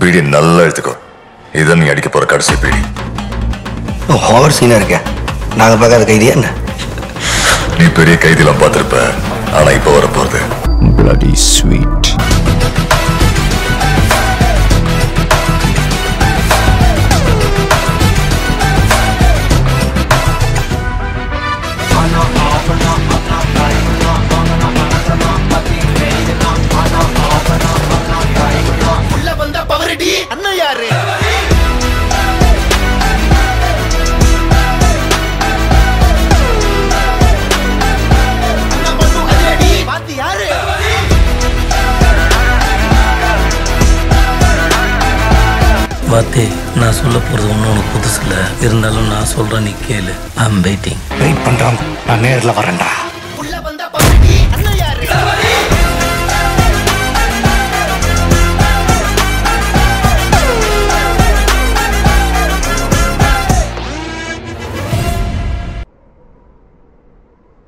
PT நல்லா எடுத்துக்கோ இதை நீ அடிக்க போற கடைசி பீடி ஓவர் சீனா இருக்க நாங்க பார்க்காத கைதியா என்ன நீ பெரிய கைதிலாம் பார்த்திருப்ப ஆனா இப்ப வர போறது bloody sweet. உள்ள வந்த பவரடி அண்ணன் யாரு அண்ணன் பண்ணு அதிரடி பாத்து யாரு வாத்தே நான் சொல்ல போறது ஒன்றும் உனக்கு புதுசு இல்லை இருந்தாலும் நான் சொல்றேன் நீ கேளு ஐம் வெயிட்டிங் வெயிட் பண்றாங்க நான் நேர்ல வரேன்டா